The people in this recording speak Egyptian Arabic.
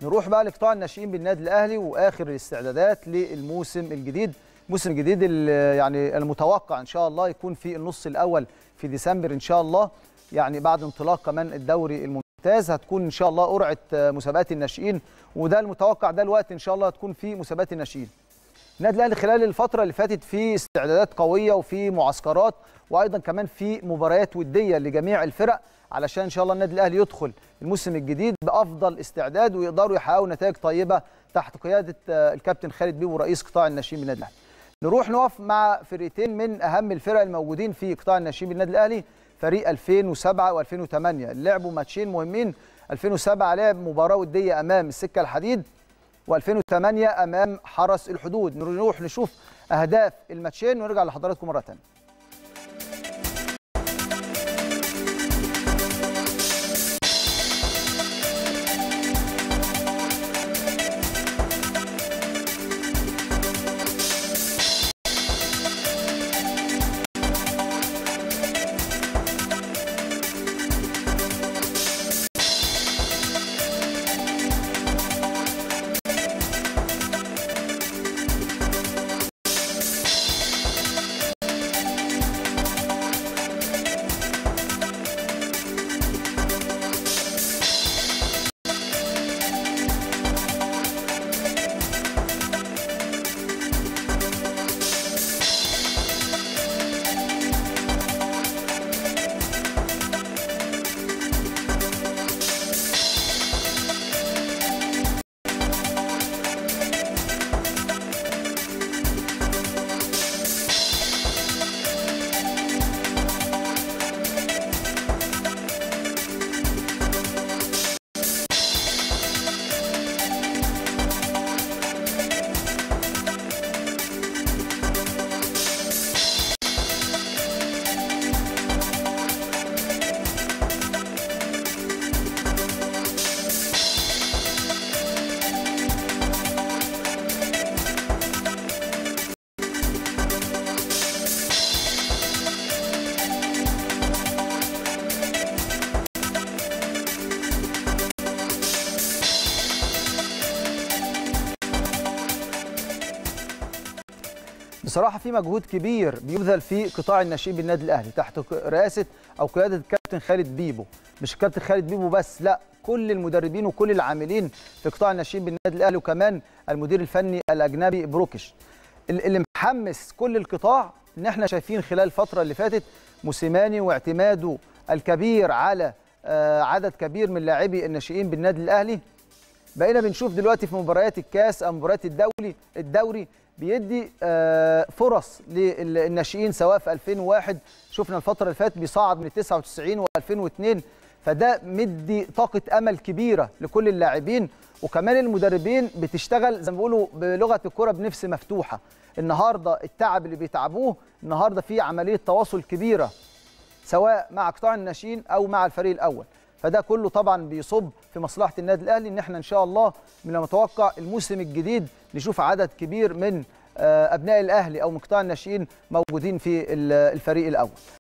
نروح بقى لقطاع الناشئين بالنادي الاهلي واخر الاستعدادات للموسم الجديد الموسم الجديد اللي يعني المتوقع ان شاء الله يكون في النص الاول في ديسمبر ان شاء الله يعني بعد انطلاق كمان الدوري الممتاز هتكون ان شاء الله قرعه مسابقات الناشئين وده المتوقع ده الوقت ان شاء الله هتكون في مسابقات الناشئين النادي الاهلي خلال الفتره اللي فاتت في استعدادات قويه وفي معسكرات وايضا كمان في مباريات وديه لجميع الفرق علشان ان شاء الله النادي الاهلي يدخل الموسم الجديد بافضل استعداد ويقدروا يحققوا نتائج طيبه تحت قياده الكابتن خالد بيبو رئيس قطاع الناشئين بالنادي الاهلي. نروح نقف مع فرقتين من اهم الفرق الموجودين في قطاع الناشئين بالنادي الاهلي فريق 2007 و2008 لعبوا ماتشين مهمين 2007 لعب مباراه وديه امام السكه الحديد و2008 امام حرس الحدود نروح نشوف اهداف الماتشين ونرجع لحضراتكم مره ثانيه بصراحه في مجهود كبير بيبذل في قطاع الناشئين بالنادي الاهلي تحت رئاسه او قياده الكابتن خالد بيبو مش الكابتن خالد بيبو بس لا كل المدربين وكل العاملين في قطاع الناشئين بالنادي الاهلي وكمان المدير الفني الاجنبي بروكش اللي محمس كل القطاع ان احنا شايفين خلال الفتره اللي فاتت موسيماني واعتماده الكبير على عدد كبير من لاعبي الناشئين بالنادي الاهلي بقينا بنشوف دلوقتي في مباريات الكاس او مباريات الدوري الدوري بيدي فرص للناشئين سواء في 2001 شفنا الفتره اللي فاتت بيصعد من 99 و2002 فده مدي طاقه امل كبيره لكل اللاعبين وكمان المدربين بتشتغل زي ما بيقولوا بلغه الكره بنفس مفتوحه النهارده التعب اللي بيتعبوه النهارده في عمليه تواصل كبيره سواء مع قطاع الناشئين او مع الفريق الاول فده كله طبعا بيصب في مصلحه النادي الاهلي ان احنا ان شاء الله من المتوقع الموسم الجديد نشوف عدد كبير من ابناء الاهلي او من قطاع الناشئين موجودين في الفريق الاول